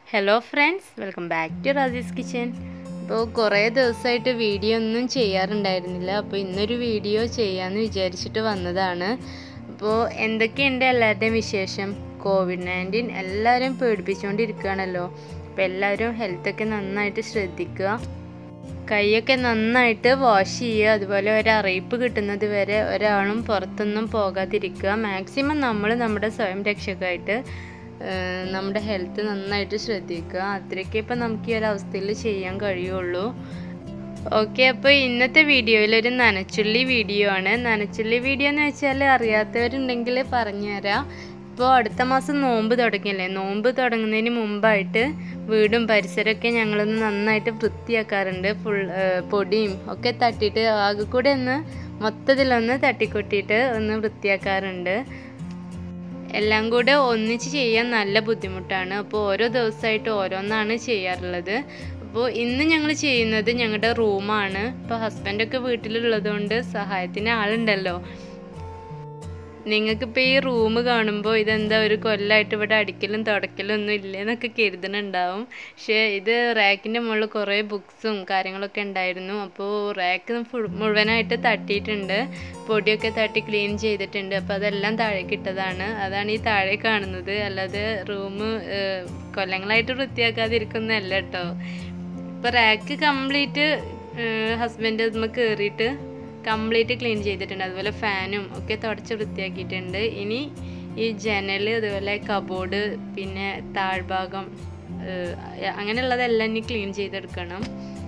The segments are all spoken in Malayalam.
hello friends welcome back to Raji's kitchen അപ്പോൾ കുറേ ദിവസമായിട്ട് വീഡിയോ ഒന്നും ചെയ്യാറുണ്ടായിരുന്നില്ല അപ്പോൾ ഇന്നൊരു വീഡിയോ ചെയ്യാമെന്ന് വിചാരിച്ചിട്ട് വന്നതാണ് അപ്പോൾ എന്തൊക്കെയുണ്ട് എല്ലാവരുടെയും വിശേഷം കോവിഡ് നയൻറ്റീൻ എല്ലാവരും പേടിപ്പിച്ചുകൊണ്ടിരിക്കുകയാണല്ലോ അപ്പോൾ എല്ലാവരും ഹെൽത്തൊക്കെ നന്നായിട്ട് ശ്രദ്ധിക്കുക കൈയൊക്കെ നന്നായിട്ട് വാഷ് ചെയ്യുക അതുപോലെ ഒരു അറിയിപ്പ് കിട്ടുന്നത് വരെ ഒരാളും പുറത്തൊന്നും പോകാതിരിക്കുക മാക്സിമം നമ്മൾ നമ്മുടെ സ്വയം രക്ഷക്കായിട്ട് ഏഹ്, നമ്മുടെ ഹെൽത്ത് നന്നായിട്ട് ശ്രദ്ധിക്കുക അത്രയൊക്കെ ഇപ്പം നമുക്ക് ഈ ഒരു അവസ്ഥയിൽ ചെയ്യാൻ കഴിയുള്ളൂ ഓക്കെ അപ്പോൾ ഇന്നത്തെ വീഡിയോയിൽ ഒരു നനച്ചുള്ളി വീഡിയോ ആണ് നനച്ചുള്ളി വീഡിയോ എന്ന് വെച്ചാൽ അറിയാത്തവരുണ്ടെങ്കിൽ പറഞ്ഞുതരാം ഇപ്പോൾ അടുത്ത മാസം നോമ്പ് തുടങ്ങിയല്ലേ നോമ്പ് തുടങ്ങുന്നതിന് മുമ്പായിട്ട് വീടും പരിസരമൊക്കെ ഞങ്ങളൊന്ന് നന്നായിട്ട് വൃത്തിയാക്കാറുണ്ട് ഫുൾ പൊടിയും ഒക്കെ തട്ടിയിട്ട് ആകെ കൂടെ ഒന്ന് മൊത്തത്തിലൊന്ന് തട്ടിക്കൊട്ടിയിട്ട് ഒന്ന് വൃത്തിയാക്കാറുണ്ട് എല്ലാം കൂടെ ഒന്നിച്ച് ചെയ്യാൻ നല്ല ബുദ്ധിമുട്ടാണ് അപ്പോൾ ഓരോ ദിവസമായിട്ട് ഓരോന്നാണ് ചെയ്യാറുള്ളത് അപ്പോൾ ഇന്ന് ഞങ്ങൾ ചെയ്യുന്നത് ഞങ്ങളുടെ റൂമാണ് ഇപ്പോൾ ഹസ്ബൻഡൊക്കെ വീട്ടിലുള്ളത് കൊണ്ട് സഹായത്തിന് ആളുണ്ടല്ലോ നിങ്ങൾക്കിപ്പോൾ ഈ റൂം കാണുമ്പോൾ ഇതെന്താ ഒരു കൊല്ലമായിട്ട് ഇവിടെ അടിക്കലും തുടക്കലും ഒന്നും ഇല്ലെന്നൊക്കെ കരുതുന്നുണ്ടാവും പക്ഷേ ഇത് റാക്കിൻ്റെ മുകളിൽ കുറേ ബുക്സും കാര്യങ്ങളൊക്കെ ഉണ്ടായിരുന്നു അപ്പോൾ റാക്ക് മുഴുവനായിട്ട് തട്ടിയിട്ടുണ്ട് പൊടിയൊക്കെ തട്ടി ക്ലീൻ ചെയ്തിട്ടുണ്ട് അപ്പോൾ അതെല്ലാം താഴേക്ക് ഇട്ടതാണ് അതാണ് ഈ താഴെ കാണുന്നത് അല്ലാതെ റൂം കൊല്ലങ്ങളായിട്ട് വൃത്തിയാക്കാതിരിക്കുന്നതല്ല കേട്ടോ ഇപ്പോൾ റാക്ക് കംപ്ലീറ്റ് ഹസ്ബൻഡ് അതുമ്പോൾ കയറിയിട്ട് കംപ്ലീറ്റ് ക്ലീൻ ചെയ്തിട്ടുണ്ട് അതുപോലെ ഫാനും ഒക്കെ തുടച്ച് വൃത്തിയാക്കിയിട്ടുണ്ട് ഇനി ഈ ജനൽ അതുപോലെ കബോർഡ് പിന്നെ താഴ്ഭാഗം ഏഹ്, അങ്ങനെയുള്ളതെല്ലാം ഇനി ക്ലീൻ ചെയ്തെടുക്കണം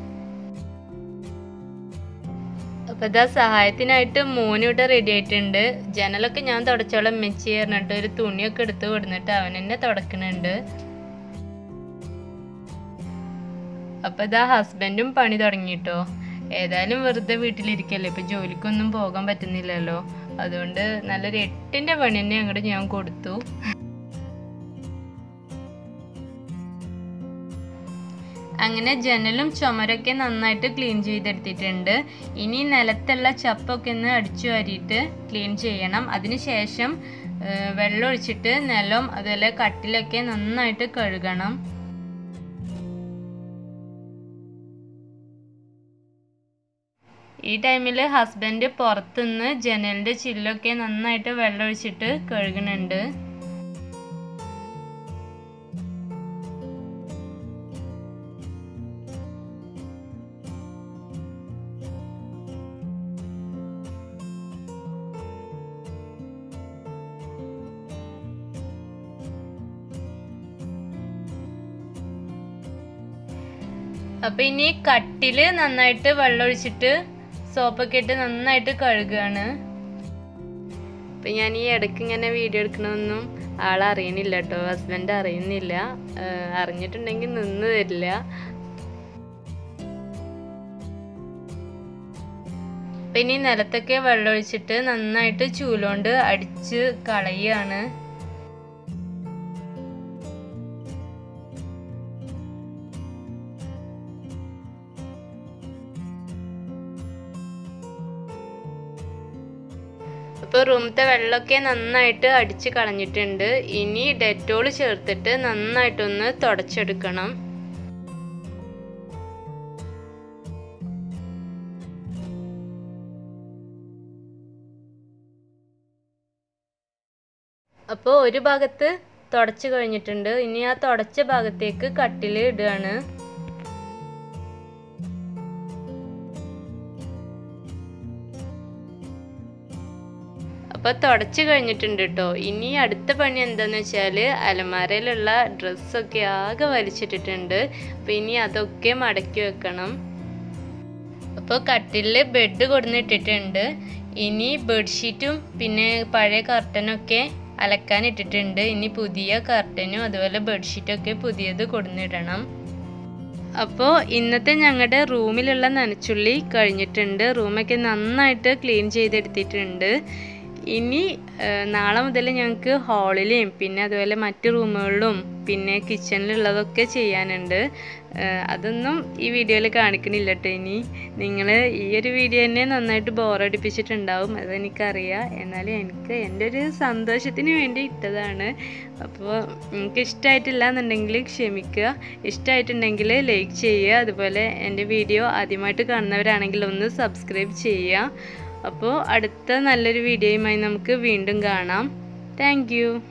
അപ്പോൾ ഇതാ സഹായത്തിനായിട്ട് മോനിവിടെ റെഡി ആയിട്ടുണ്ട് ജനലൊക്കെ ഞാൻ തുടച്ചോളം മെച്ചി പറഞ്ഞിട്ട് ഒരു തുണിയൊക്കെ എടുത്ത് കൊടുന്നിട്ട് അവൻ തന്നെ തുടക്കുന്നുണ്ട് അപ്പൊ ഇതാ ഹസ്ബൻഡും പണി തുടങ്ങിട്ടോ ഏതായാലും വെറുതെ വീട്ടിലിരിക്കല്ലേ ഇപ്പൊ ജോലിക്കൊന്നും പോകാൻ പറ്റുന്നില്ലല്ലോ അതുകൊണ്ട് നല്ലൊരു എട്ടിന്റെ പണി തന്നെ അങ്ങോട്ട് ഞാൻ കൊടുത്തു അങ്ങനെ ജനലും ചുമരൊക്കെ നന്നായിട്ട് ക്ലീൻ ചെയ്തെടുത്തിട്ടുണ്ട് ഇനി നിലത്തുള്ള ചപ്പൊക്കെ ഒന്ന് അടിച്ചു വാരിയിട്ട് ക്ലീൻ ചെയ്യണം അതിനുശേഷം ഏഹ്, വെള്ളം ഒഴിച്ചിട്ട് നിലം അതുപോലെ കട്ടിലൊക്കെ നന്നായിട്ട് കഴുകണം ഈ ടൈമിൽ ഹസ്ബൻഡ് പുറത്തുനിന്ന് ജനലിൻ്റെ ചില്ലൊക്കെ നന്നായിട്ട് വെള്ളം ഒഴിച്ചിട്ട് കഴുകുന്നുണ്ട് അപ്പൊ ഇനി കട്ടില് നന്നായിട്ട് വെള്ളം ഒഴിച്ചിട്ട് സോപ്പൊക്കെ ഇട്ട് നന്നായിട്ട് കഴുകുകയാണ് അപ്പൊ ഞാൻ ഈ ഇടയ്ക്ക് ഇങ്ങനെ വീഡിയോ എടുക്കണമെന്നും ആളറിയണില്ല കേട്ടോ ഹസ്ബൻഡ് അറിയുന്നില്ല ഏഹ് അറിഞ്ഞിട്ടുണ്ടെങ്കിൽ നിന്ന് തരില്ല അപ്പൊ ഇനി നിലത്തൊക്കെ വെള്ളം ഒഴിച്ചിട്ട് നന്നായിട്ട് ചൂലോണ്ട് അടിച്ച് കളയുകയാണ് അപ്പോൾ റൂമത്തെ വെള്ളമൊക്കെ നന്നായിട്ട് അടിച്ച് കളഞ്ഞിട്ടുണ്ട് ഇനി ഡെറ്റോൾ ചേർത്തിട്ട് നന്നായിട്ടൊന്ന് തുടച്ചെടുക്കണം അപ്പോൾ ഒരു ഭാഗത്ത് തുടച്ച് കഴിഞ്ഞിട്ടുണ്ട് ഇനി ആ തുടച്ച ഭാഗത്തേക്ക് കട്ടിൽ ഇടുകയാണ് അപ്പോൾ തുടച്ച് കഴിഞ്ഞിട്ടുണ്ട് കേട്ടോ ഇനി അടുത്ത പണി എന്താന്ന് വെച്ചാൽ അലമാരയിലുള്ള ഡ്രസ്സൊക്കെ ആകെ വലിച്ചിട്ടിട്ടുണ്ട് അപ്പോൾ ഇനി അതൊക്കെ മടക്കി വെക്കണം അപ്പോൾ കട്ടിലിൽ ബെഡ് കൊടുന്നിട്ടിട്ടുണ്ട് ഇനി ബെഡ്ഷീറ്റും പിന്നെ പഴയ കർട്ടനൊക്കെ അലക്കാൻ ഇട്ടിട്ടുണ്ട് ഇനി പുതിയ കർട്ടനും അതുപോലെ ബെഡ്ഷീറ്റൊക്കെ പുതിയത് കൊടുന്നിടണം അപ്പോൾ ഇന്നത്തെ ഞങ്ങളുടെ റൂമിലുള്ള നനച്ചുള്ളി കഴിഞ്ഞിട്ടുണ്ട് റൂമൊക്കെ നന്നായിട്ട് ക്ലീൻ ചെയ്തെടുത്തിട്ടുണ്ട് ഇനി ഏഹ്, നാളെ മുതൽ ഞങ്ങൾക്ക് ഹാളിലെയും പിന്നെ അതുപോലെ മറ്റ് റൂമുകളിലും പിന്നെ കിച്ചണിലുള്ളതൊക്കെ ചെയ്യാനുണ്ട് ഏഹ്, അതൊന്നും ഈ വീഡിയോയിൽ കാണിക്കണില്ല കേട്ടോ ഇനി നിങ്ങൾ ഈ ഒരു വീഡിയോ തന്നെ നന്നായിട്ട് ബോറടിപ്പിച്ചിട്ടുണ്ടാവും അതെനിക്കറിയാം എന്നാലും എനിക്ക് എൻ്റെ ഒരു സന്തോഷത്തിന് വേണ്ടി ഇട്ടതാണ് അപ്പോൾ നിങ്ങൾക്ക് ഇഷ്ടമായിട്ടില്ല എന്നുണ്ടെങ്കിൽ ക്ഷമിക്കുക ഇഷ്ടമായിട്ടുണ്ടെങ്കിൽ ലൈക്ക് ചെയ്യുക അതുപോലെ എൻ്റെ വീഡിയോ ആദ്യമായിട്ട് കാണുന്നവരാണെങ്കിൽ ഒന്ന് സബ്സ്ക്രൈബ് ചെയ്യുക അപ്പോൾ അടുത്ത നല്ലൊരു വീഡിയോയുമായി നമുക്ക് വീണ്ടും കാണാം താങ്ക്